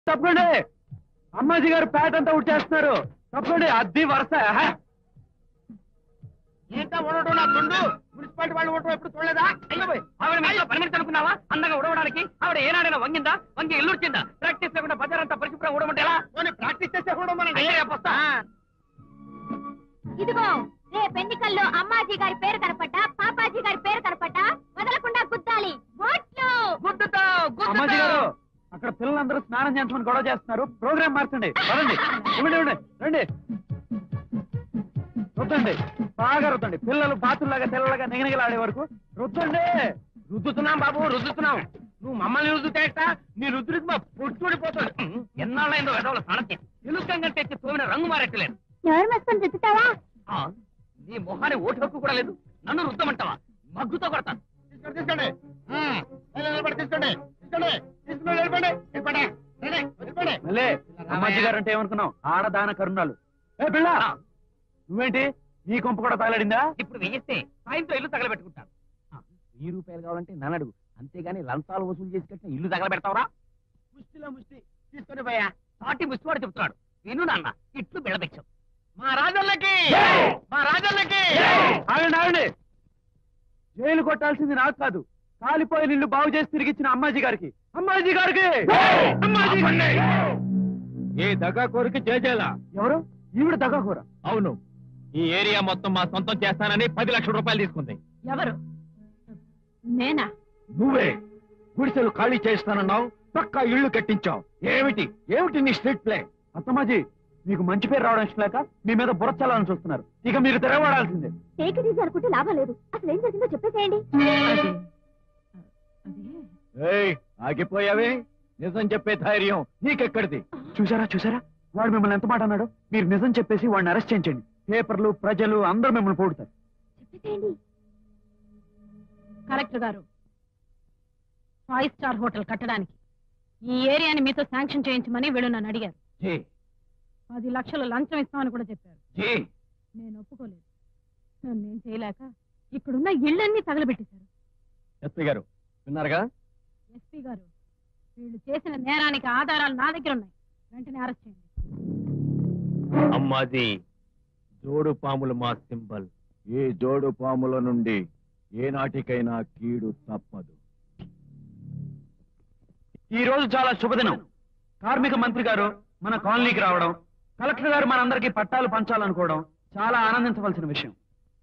తప్పకండి అమ్మాజీ గారు ప్యాట్ అంతా ఉట్టేస్తున్నారు తప్పకండి అద్దీ వరుస హ? ఏంటా ఉండటం నా తుండు మున్సిపాలిటీ వాళ్ళు ఉండటం ఎప్పుడు చూడలేదా అయ్యో పోయ్. ఆవిడ మీతో పని మనిషి అనుకున్నావా అందంగా ఉడవడానికి ఆవిడ ఏనాడైనా వంగిందా వంగి ఇల్లు వచ్చిందా ప్రాక్టీస్ లేకుండా బజారంతా పరిశుభ్రంగా ఉడమంటే ఎలా పోనీ ప్రాక్టీస్ చేసే కూడా మనం అయితే రేపు వస్తా. ఇదిగో రేపు ఎన్నికల్లో అమ్మాజీ గారి పేరు కనపడ్డా పాపాజీ గారి పేరు కనపడ్డా వదలకుండా గుద్దాలి ఓట్లు గుద్దుతో అమ్మాజీ గారు అక్కడ పిల్లలందరూ స్నానం చేయించమని గొడవ చేస్తున్నారు ప్రోగ్రామ్ మార్చండి రండి ఇవ్వండి ఇవ్వండి రండి రుద్దండి బాగా రుద్దండి పిల్లలు బాతుల్లాగా తెల్లగా నిగనిగలాడే వరకు రుద్దండి రుద్దుతున్నాం బాబు రుద్దుతున్నాం నువ్వు మమ్మల్ని రుద్దుతేట నీ రుద్దుడికి మా పొట్టుడిపోతుంది ఎన్నాళ్ళైందో వెదవుల సడకి ఎలుకంగా తెచ్చి తోమిన రంగు మారెట్టలేదు ఎవరు మస్తుని రుద్దుతావా ఆ, నీ మొహాన్ని ఓటు హక్కు కూడా లేదు నన్ను రుద్దమంటావా మగ్గుతో కొడతాను తీసుకోండి తీసుకోండి ఉమ్, వెళ్ళి నిలబడి తీసుకోండి తీసుకోండి తీసుకుని నిలబడి నిలబడి రండి, నిలబడి. మళ్ళీ అమ్మాజీ గారు అంటే ఏమనుకున్నావు ఆడదాన కరుణాలు ఏ పిల్ల నువ్వేంటి నీ కొంప కూడా తగలడిందా ఇప్పుడు వేయిస్తే సాయంత్రం ఇల్లు తగలబెట్టుకుంటాను ఆ, వెయ్యి రూపాయలు కావాలంటే నన్ను అడుగు అంతేగాని లంచాలు వసూలు చేసి కట్టిన ఇల్లు తగలబెడతావరా ముష్టిలో ముష్టి తీసుకొని పోయా సాటి ముచ్చివాడు చెప్తున్నాడు విను నాన్న ఇట్లు బెడబెచ్చాం మా రాజన్నకి మా రాజన్నకి ఆగండి ఆగండి జైలు కొట్టాల్సింది నాకు కాదు కాలిపోయిన ఇల్లు బాగు చేసి తిరిగిచ్చిన అమ్మాజీ గారికి అమ్మాజీ గారికి అమ్మాజీ గారికి! ఏ దగా కోరిక చేజేలా ఎవరు ఈవిడ దగాకూర అవును ఈ ఏరియా మొత్తం మా సొంతం చేస్తానని పది లక్షల రూపాయలు తీసుకుంది ఎవరు నేనా నువ్వే గుడిసెలు ఖాళీ చేస్తానన్నావు పక్కా ఇళ్లు కట్టించావు ఏమిటి ఏమిటి నీ స్ట్రీట్ ప్లే అత్తమ్మాజీ మీకు మంచి పేరు రావడం ఇష్టం లేక మీ మీద బురచాలని చూస్తున్నారు ఇక మీరు తెరవడాల్సిందే టేక్ ఇట్ ఈజీ అనుకుంటే లాభం లేదు అసలు ఏం జరిగిందో చెప్పేసేయండి ఏయ్ ఆగిపోయావే నిజం చెప్పే ధైర్యం నీకెక్కడిది చూసారా చూసారా వాడు మిమ్మల్ని ఎంత మాట అన్నాడు మీరు నిజం చెప్పేసి వాడిని అరెస్ట్ చేయించండి పేపర్లు ప్రజలు అందరూ మిమ్మల్ని పోడుతారు చెప్పేసేయండి కలెక్టర్ గారు ఫైవ్ స్టార్ హోటల్ కట్టడానికి ఈ ఏరియాని మీతో శాంక్షన్ చేయించమని వీళ్ళు నన్ను అడిగారు జీ పది లక్షలు లంచం ఇస్తామని కూడా చెప్పారు జీ నేను ఒప్పుకోలేదు నన్ను ఏం చేయలేక ఇక్కడున్న ఇళ్ళన్నీ తగలబెట్టేశారు ఎస్పీ గారు విన్నారుగా ఎస్పీ గారు వీళ్ళు చేసిన నేరానికి ఆధారాలు నా దగ్గర ఉన్నాయి వెంటనే అరెస్ట్ చేయండి అమ్మాది జోడు పాములు మా సింబల్ ఈ జోడు పాముల నుండి ఏనాటికైనా కీడు తప్పదు ఈ రోజు చాలా శుభదినం కార్మిక మంత్రి గారు మన కాలనీకి రావడం కలెక్టర్ గారు మనందరికీ పట్టాలు పంచాలనుకోవడం చాలా ఆనందించవలసిన విషయం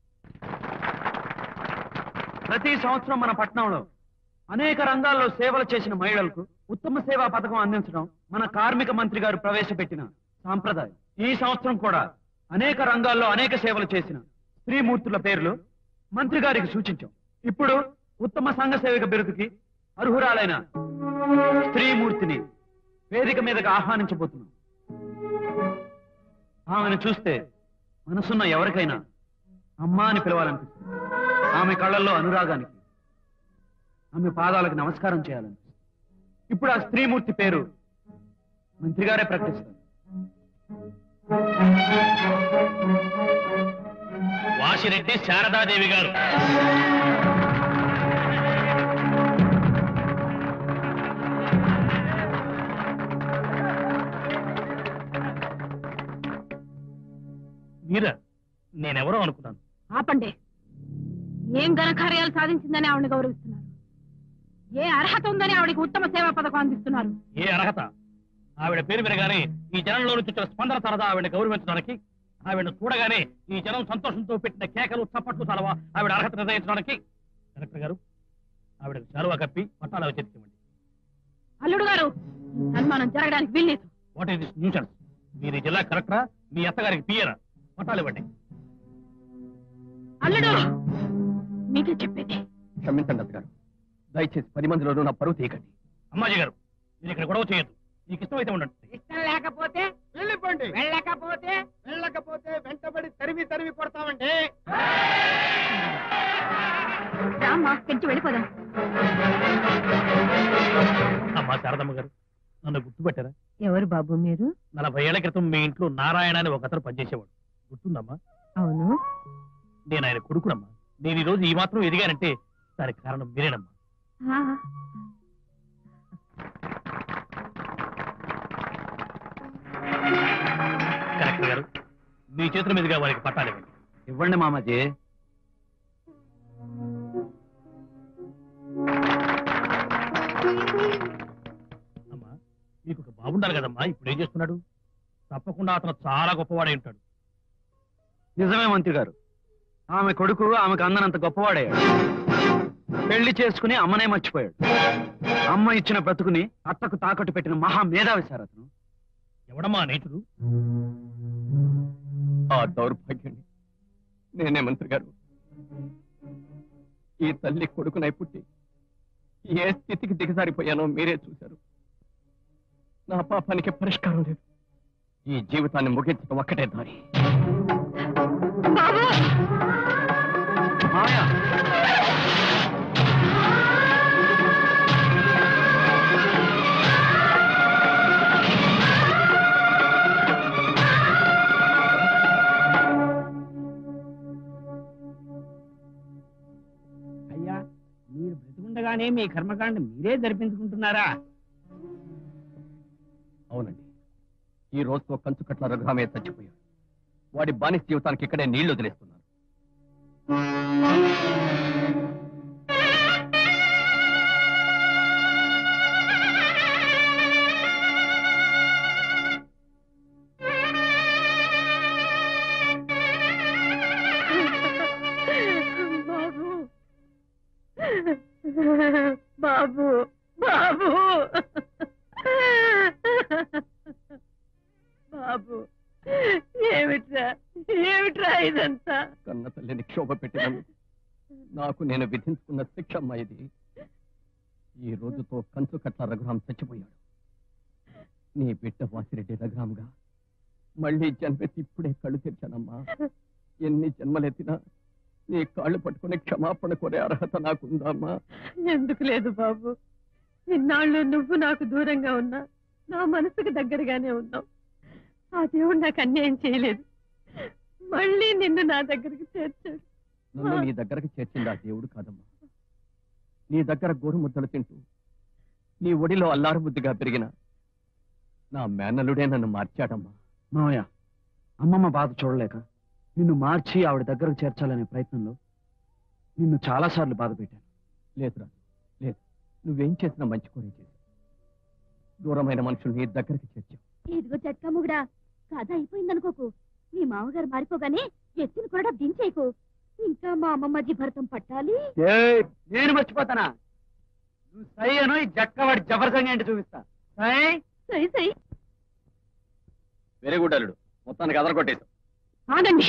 ప్రతి సంవత్సరం మన పట్టణంలో అనేక రంగాల్లో సేవలు చేసిన మహిళలకు ఉత్తమ సేవా పథకం అందించడం మన కార్మిక మంత్రి గారు ప్రవేశపెట్టిన సాంప్రదాయం ఈ సంవత్సరం కూడా అనేక రంగాల్లో అనేక సేవలు చేసిన స్త్రీమూర్తుల పేర్లు మంత్రి గారికి సూచించాం ఇప్పుడు ఉత్తమ సంఘ సేవక బిరుదుకి అర్హురాలైన స్త్రీమూర్తిని వేదిక మీదకి ఆహ్వానించబోతున్నాం ఆమెను చూస్తే మనసున్న ఎవరికైనా అమ్మా అని పిలవాలనిపిస్తుంది ఆమె కళ్ళల్లో అనురాగానికి ఆమె పాదాలకు నమస్కారం చేయాలనిపిస్తుంది ఇప్పుడు ఆ స్త్రీమూర్తి పేరు మంత్రి గారే ప్రకటిస్తారు వాసిరెడ్డి శారదాదేవి గారు మీరా నేనెవరో అనుకున్నాను ఆపండి ఏం ఘనకార్యాలు సాధించిందని ఆవిడని గౌరవిస్తున్నారు ఏ అర్హత ఉందని ఆవిడకి ఉత్తమ సేవా పథకం అందిస్తున్నారు ఏ అర్హత ఆవిడ పేరు వినగానే ఈ జనంలో నుంచి వచ్చిన స్పందన సరదా ఆవిడ గౌరవించడానికి ఆవిడ చూడగానే ఈ జనం సంతోషంతో పెట్టిన కేకలు చప్పట్లు తలవా ఆవిడ అర్హత నిర్ణయించడానికి కలెక్టర్ గారు ఆవిడకు చలువ కప్పి పట్టాలు చేతికివ్వండి అల్లుడు గారు ఈ సన్మానం జరగడానికి వీల్లేదు వాట్ ఈస్ దిస్ న్యూసెన్స్ మీరు ఈ జిల్లా కలెక్టరా మీ అత్తగారికి పియరా పట్టాలు ఇవ్వండి అల్లుడు మీకే చెప్పేది క్షమించండి అత్తగారు దయచేసి పది మందిలోనూ నా పరువు తీయకండి అమ్మాజీ గారు మీరు ఇక్కడ గొడవ చేయొద్దు మీకు ఇష్టమైతే ఉండండి ఇష్టం లేకపోతే వెళ్ళిపోండి వెళ్ళకపోతే వెళ్ళకపోతే వెంటబడి తరిమి తరిమి కొడతామండి రామ్మా పెంచి వెళ్ళిపోదాం అమ్మా శారదమ్మ గారు నన్ను గుర్తుపెట్టారా ఎవరు బాబు మీరు నలభై ఏళ్ల క్రితం మీ ఇంట్లో నారాయణ అని ఒక అతను పనిచేసేవాడు గుర్తుందమ్మా అవును నేను ఆయన కొడుకునమ్మా నేను ఈ రోజు ఈ మాత్రం ఎదిగానంటే దానికి కారణం మీరేనమ్మా మీ చేతుల మీదుగా వారికి పట్టాలి ఇవ్వండి మామాజీ అమ్మా మీకు ఒక బాగుండాలి కదమ్మా ఇప్పుడు ఏం చేస్తున్నాడు తప్పకుండా అతను చాలా గొప్పవాడై ఉంటాడు నిజమే మంత్రి గారు ఆమె కొడుకు ఆమెకు అందనంత గొప్పవాడయ్యాడు పెళ్లి చేసుకుని అమ్మనే మర్చిపోయాడు అమ్మ ఇచ్చిన బ్రతుకుని అత్తకు తాకట్టు పెట్టిన మహా మేధావి సార్ అతను ఎవడమ్మా నేతుడు ఆ దౌర్భాగ్యాన్ని నేనే మంత్రి గారు ఈ తల్లి కొడుకునై పుట్టి ఏ స్థితికి దిగజారిపోయానో మీరే చూశారు నా పాపానికి పరిష్కారం లేదు ఈ జీవితాన్ని ముగించడం ఒక్కటే దారి మాయా అయ్యా మీరు బ్రతికుండగానే మీ కర్మకాండ మీరే జరిపించుకుంటున్నారా అవునండి ఈ రోజుతో కంచుకట్ల రఘురామే చచ్చిపోయాడు వాడి బానిస జీవితానికి ఇక్కడే నీళ్లు వదిలేస్తున్నాను బాబు బాబు బాబు బాబు ఏమిట్రా ఏమిట్రా ఇదంతా కన్న తల్లిని క్షోభ పెట్టినందుకు నాకు నేను విధించుకున్న శిక్ష అమ్మా ఇది ఈ రోజుతో కంచుకట్ల రఘురాం చచ్చిపోయాడు నీ బిడ్డ వాసిరెడ్డి రఘురాంగా మళ్ళీ జన్మెత్తి ఇప్పుడే కళ్ళు తెరిచానమ్మా ఎన్ని జన్మలెత్తినా నీ కాళ్ళు పట్టుకుని క్షమాపణ కోరే అర్హత నాకుందమ్మా ఎందుకు లేదు బాబు ఇన్నాళ్ళు నువ్వు నాకు దూరంగా ఉన్నా నా మనసుకు దగ్గరగానే ఉన్నావు ఆ దేవుడు నాకు అన్యాయం చేయలేదు మళ్ళీ నిన్ను నా దగ్గరికి చేర్చాడు నన్ను నీ దగ్గరకు చేర్చింది ఆ దేవుడు కాదమ్మా నీ దగ్గర గోరుముద్దలు తింటూ నీ ఒడిలో అల్లారు బుద్ధిగా పెరిగిన నా మేనలుడే నన్ను మార్చాడమ్మా మావయ్య అమ్మమ్మ బాధ చూడలేక నిన్ను మార్చి ఆవిడ దగ్గరకు చేర్చాలనే ప్రయత్నంలో నిన్ను చాలాసార్లు బాధ పెట్టాను లేదురా లేదు నువ్వేం చేసినా మంచి కోరే చేసి దూరమైన మనుషులు నీ దగ్గరికి చేర్చావు ఇదిగో జట్కా ముగుడా కథ అయిపోయిందనుకోకు మీ మామగారు మారిపోగానే ఎత్తును కూడా దించేయకు ఇంకా మా అమ్మమ్మ జీభరతం పట్టాలి ఏయ్, నేను మర్చిపోతానా నువ్వు సై అను ఈ జక్కవాడి జబర్దంగా ఏంటి చూపిస్తా సై సై సై వెరీ గుడ్ అల్లుడు మొత్తానికి అదరగొట్టేశావు ఆగండి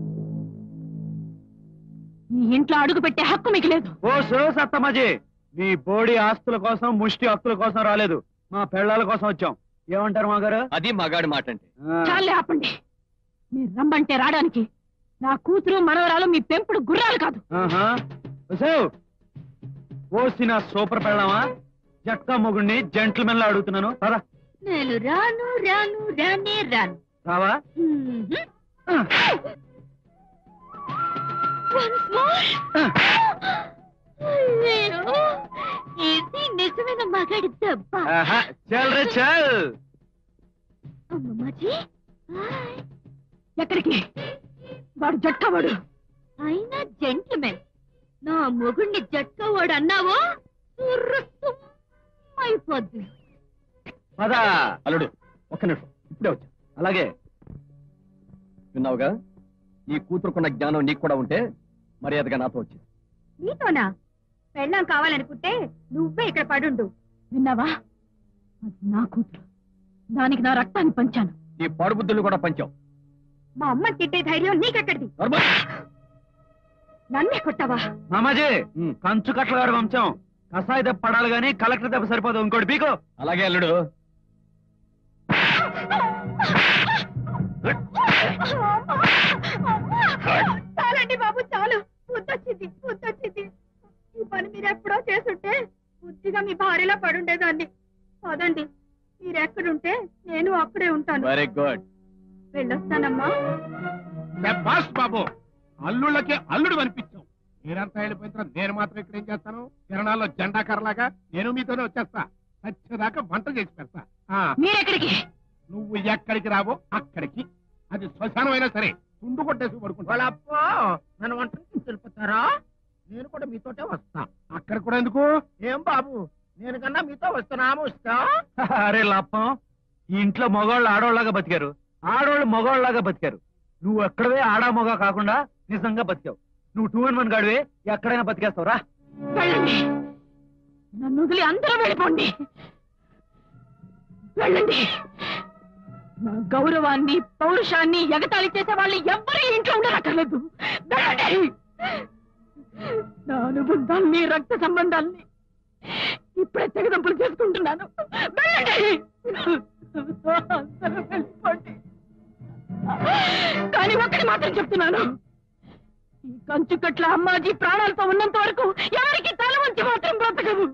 ఈ ఇంట్లో అడుగు పెట్టే హక్కు మీకు లేదు ఓ సో సత్తమాజీ మీ బోడి ఆస్తుల కోసం ముష్టి హక్కుల కోసం రాలేదు మా పెళ్ళాల కోసం వచ్చాం ఏమంటారు మా గారు అది మగాడి మాట అంటే చాలే ఆపండి మీరు రమ్మంటే రావడానికి నా కూతురు మనవరాలు మీ పెంపుడు గుర్రాలు కాదు ఓసిన సూపర్ పెళ్ళామా జట్కా మొగుడిని జెంట్లమెన్ లా అడుగుతున్నాను పదా నేను రాను రాను రానే రాను రావా Once more. అయ్యో, ఇది నిజమైన మగాడి దెబ్బ ఆహా, చల్ రే చల్ అమ్మమ్మాజీ హాయ్. ఎక్కడికి వాడు జట్కవాడు అయినా జెంట్మెన్ నా మొగుణ్ణి జట్కవాడు అన్నావో సుర్రుస్తుమ్ అయిపోద్ది పదా అల్లుడు ఒక్క నిమిషం ఇప్పుడే వచ్చా అలాగే విన్నావుగా నీ కూతురుకున్న జ్ఞానం నీకు కూడా ఉంటే మర్యాదగా నాతో వచ్చింది నీతోనా పెళ్ళాం కావాలనుకుంటే నువ్వే ఇక్కడ పడుండు విన్నావా అది నా కూతురు దానికి నా రక్తాన్ని పంచాను నీ పాడుబుద్ధులు కూడా పంచావు మా అమ్మ తిట్టే ధైర్యం నీకెక్కడిది నోర్మల్. నన్నే కొట్టవా మామాజీ ఉమ్, కంచు కట్ల గారి వంశం కసాయి దెబ్బ పడాలి గాని కలెక్టర్ దెబ్బ సరిపోదు ఇంకోటి పీకో అలాగే అల్లుడు చాలండి బాబు చాలు బుద్ధొచ్చింది బుద్ధొచ్చింది ఈ పని మీరు ఎప్పుడో చేసుంటే బుద్ధిగా మీ భార్యలో పడుండేదాన్ని పదండి మీరు ఎక్కడుంటే నేను అక్కడే ఉంటాను వెరీ గుడ్ వెళ్ళొస్తానమ్మా బాస్ బాబు అల్లుళ్ళకి అల్లుడు అనిపించావు మీరంతా వెళ్ళిపోయిన తర్వాత నేను మాత్రం ఇక్కడ ఏం చేస్తాను కిరణాల్లో జెండా కర్రలాగా నేను మీతోనే వచ్చేస్తా వచ్చేదాకా వంట చేసి పెడతా ఆ, మీరెక్కడికి నువ్వు ఎక్కడికి రావో అక్కడికి అది శ్మశానం అయినా సరే తుండు కొట్టేసి పడుకుంటా వాళ్ళప్పో నన్ను వంటకి వెళ్ళిపోతారా నేను కూడా మీతోటే వస్తా అక్కడ కూడా ఎందుకు ఏం బాబు నేను కన్నా మీతో వస్తున్నా వస్తా అరే లాపం ఈ ఇంట్లో మగవాళ్ళు ఆడవాళ్ళగా బతికారు ఆడవాళ్ళు మగవాళ్ళలాగా బతికారు నువ్వు ఎక్కడవే ఆడా మగ కాకుండా నిజంగా బతికావు నువ్వు టూ అండ్ వన్ గాడివే ఎక్కడైనా బతికేస్తావు రా వెళ్ళండి నన్ను వదిలి అందరూ వెళ్ళిపోండి వెళ్ళండి నా గౌరవాన్ని పౌరుషాన్ని ఎగతాళి చేసే వాళ్ళు ఎవ్వరూ ఇంట్లో ఉండనక్కర్లేదు వెళ్ళండి నా అనుబంధాల్ని రక్త సంబంధాల్ని ఇప్పుడే తెగదంపులు చేసుకుంటున్నాను వెళ్ళండి అందరూ వెళ్ళిపోండి కానీ ఒక్కటి మాత్రం చెప్తున్నాను ఈ కంచుకట్ల అమ్మాజీ ప్రాణాలతో ఉన్నంత వరకు ఎవరికి తల వంచి మాత్రం బ్రతకదు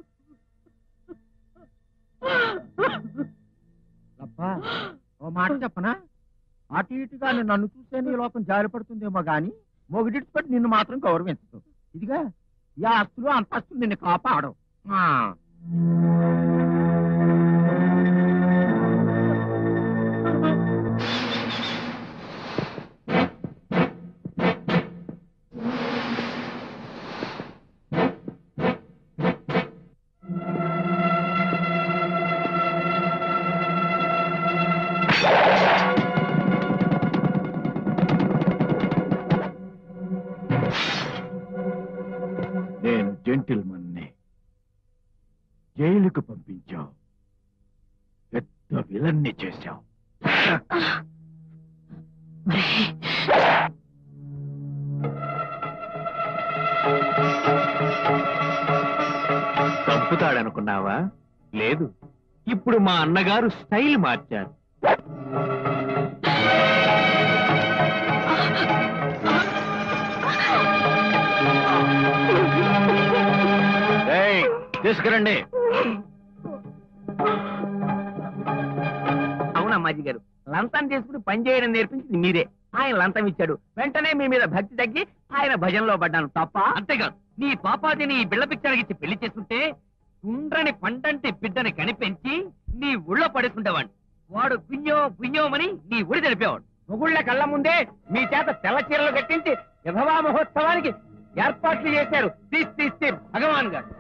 అబ్బా ఓ మాట చెప్పనా అటు ఇటుగా నన్ను చూస్తే నీ లోకం జారిపడుతుందేమో గాని మొగిడిటి పట్టి నిన్ను మాత్రం గౌరవించదు ఇదిగా ఈ ఆస్తులు అంతస్తులు నిన్ను కాపాడవు ఆ. నేను జెంటిల్మన్ని జైలుకు పంపించావు పెద్ద విలన్ని చేశావు చంపుతాడనుకున్నావా లేదు ఇప్పుడు మా అన్నగారు స్టైల్ మార్చారు ఏయ్, తీసుకురండి అవునమ్మాజీ గారు లంచం తీసుకుని పని చేయడం నేర్పించింది మీరే ఆయన లంచం ఇచ్చాడు వెంటనే మీ మీద భక్తి తగ్గి ఆయన భజనలో పడ్డాను తప్ప అంతేకాదు నీ పాపాదిని ఈ బిళ్ళ పిక్చర్కి ఇచ్చి పెళ్లి చేసుకుంటే తుండ్రని పండంటి బిడ్డని కనిపెంచి నీ ఊళ్ళో పడేసుకుంటేవాడు వాడు పుయ్యో పుయ్యోమని నీ ఊడి తెలిపేవాడు మొగుళ్ళ కళ్ళ ముందే మీ చేత తెల్ల చీరలు కట్టించి విధవా మహోత్సవానికి ఏర్పాట్లు చేశారు తీసి తీస్తే భగవాన్ గారు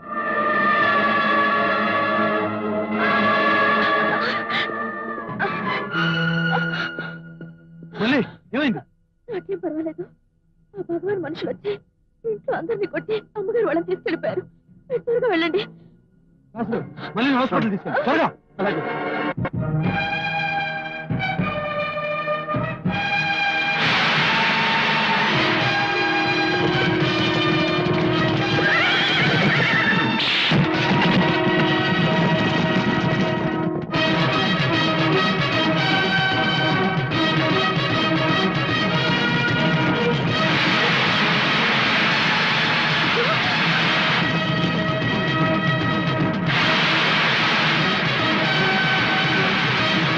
మళ్ళీ ఏమైంది నాకేం పర్వాలేదు ఆ భగవాన్ మనుషులు వచ్చి ఇంట్లో అందరినీ కొట్టి అమ్మగారు వాళ్ళని తీసుకెళ్ళిపోయారు మీరు త్వరగా వెళ్ళండి అసలు మళ్ళీ హాస్పిటల్ తీసుకెళ్ళి త్వరగా అలాగే ఆ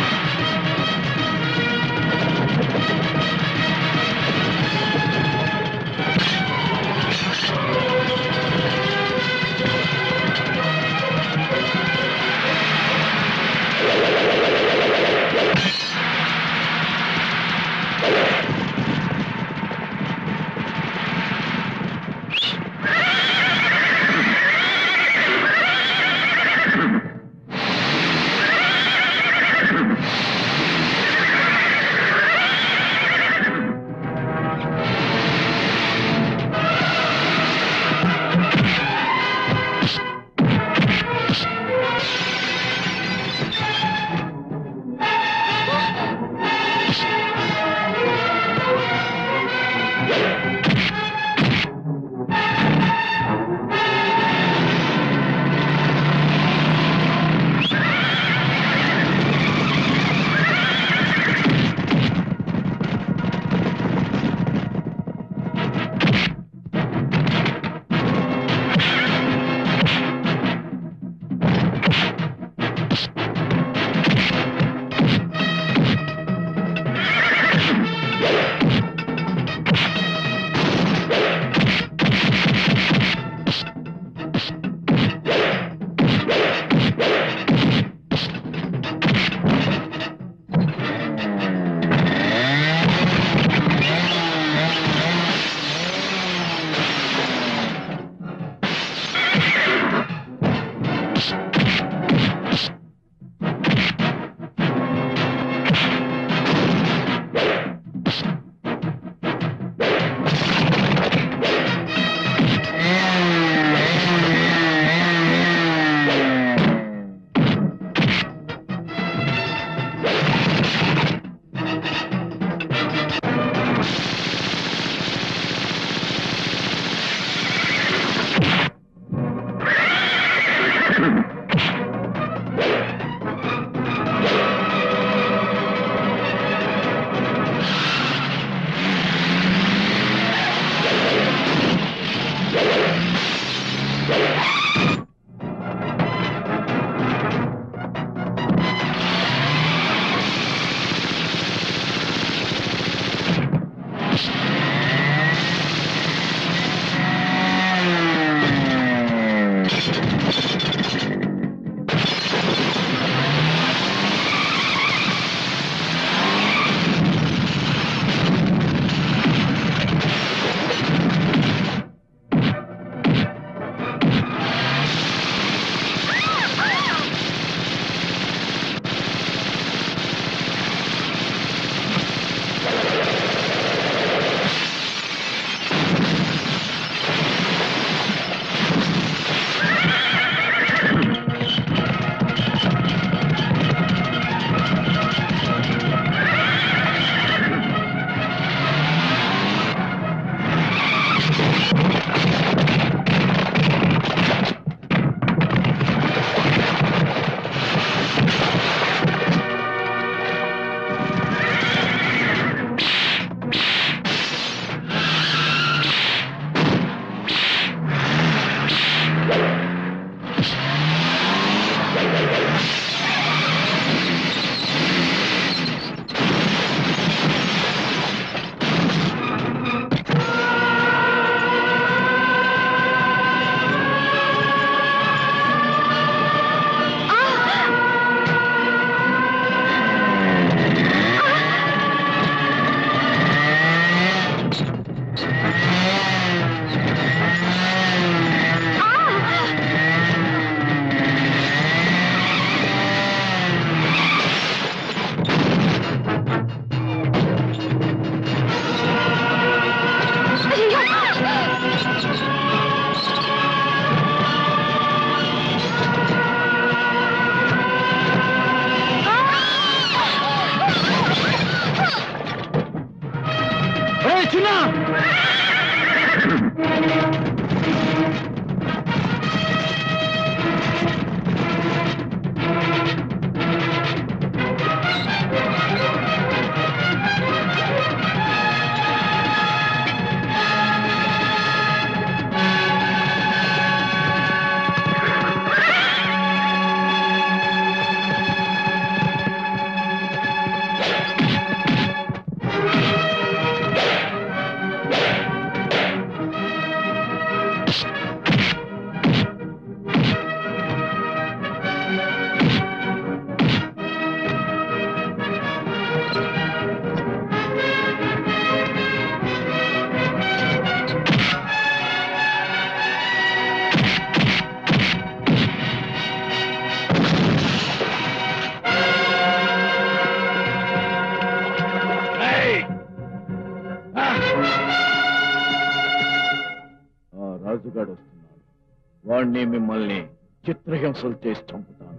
ముద్దుగాడు వస్తున్నాడు వాణ్ణి మిమ్మల్ని చిత్రహింసలు చేసి చంపుతాను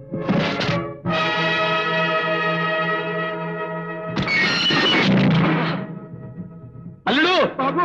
అల్లుడు బాబు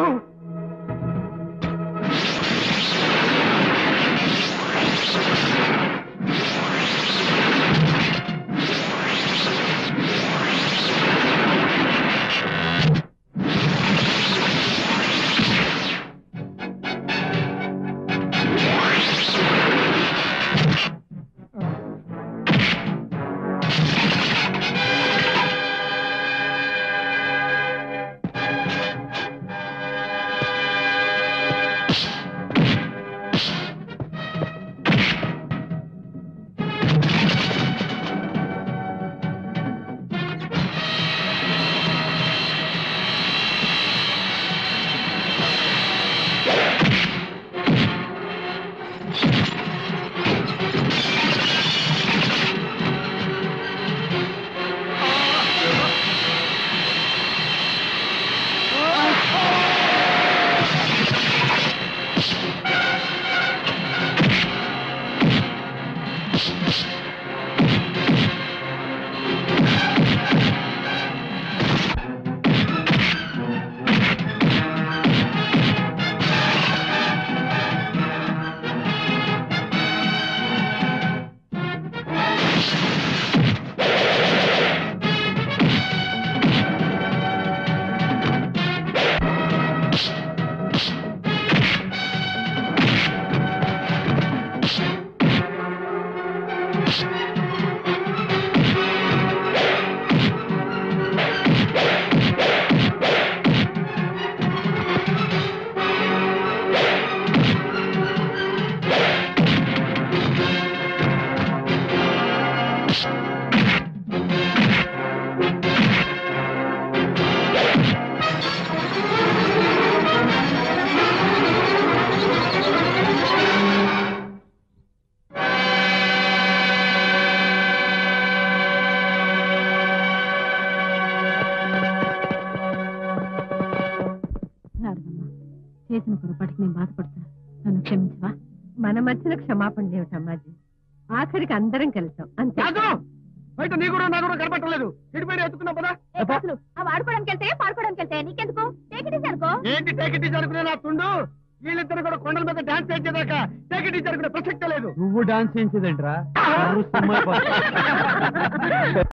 శారదమ్మ చేసిన పొరపాటుకి నేను బాధపడుతున్నా నన్ను క్షమించవా మన మధ్యన క్షమాపణ లేవటమ్మాజీ ఆఖరికి అందరం కలుస్తాం అంతే రాజు బయట నీ కూడా నా కూడా కనపట్టలేదు ఇటుపైన ఎత్తుకున్నా పదా అవి ఆడుకోవడానికి వెళ్తే పాడుకోవడానికి వెళ్తే నీకెందుకు టేకిటీస్ అనుకో ఏంటి టేకి టీచర్ అనుకునే నా తుండు వీళ్ళిద్దరు కూడా కొండల మీద డాన్స్ చేసేదాకా టేకి టీచర్ అనుకునే ప్రసక్తే లేదు నువ్వు డాన్స్ చేయించేదేంట్రా